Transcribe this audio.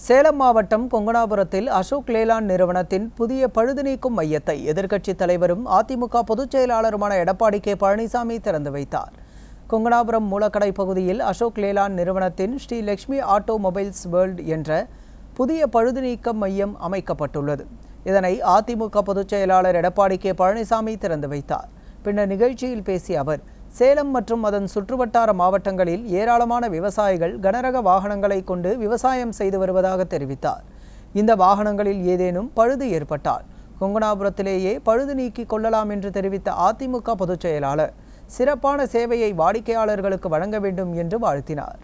சேலம் மாவட்டம் கொங்கனாபுரத்தில் அசோக் லேலாண்ட் நிறுவனத்தின் புதிய பழுது நீக்கும் மையத்தை எதிர்க்கட்சித் தலைவரும் அதிமுக பொதுச் செயலாளருமான எடப்பாடி கே பழனிசாமி திறந்து வைத்தார் கொங்கனாபுரம் மூலக்கடை பகுதியில் அசோக் லேலாண்ட் நிறுவனத்தின் ஸ்ரீ லக்ஷ்மி ஆட்டோமொபைல்ஸ் வேர்ல்ட் என்ற புதிய பழுது நீக்கம் மையம் அமைக்கப்பட்டுள்ளது இதனை அதிமுக பொதுச் செயலாளர் எடப்பாடி கே பழனிசாமி திறந்து வைத்தார் பின்னர் நிகழ்ச்சியில் பேசிய அவர் சேலம் மற்றும் அதன் சுற்றுவட்டார மாவட்டங்களில் ஏராளமான விவசாயிகள் கனரக வாகனங்களை கொண்டு விவசாயம் செய்து வருவதாக தெரிவித்தார் இந்த வாகனங்களில் ஏதேனும் பழுது ஏற்பட்டால் கொங்கனாபுரத்திலேயே பழுது நீக்கிக் கொள்ளலாம் என்று தெரிவித்த அதிமுக பொதுச் செயலாளர் சிறப்பான சேவையை வாடிக்கையாளர்களுக்கு வழங்க வேண்டும் என்று வாழ்த்தினார்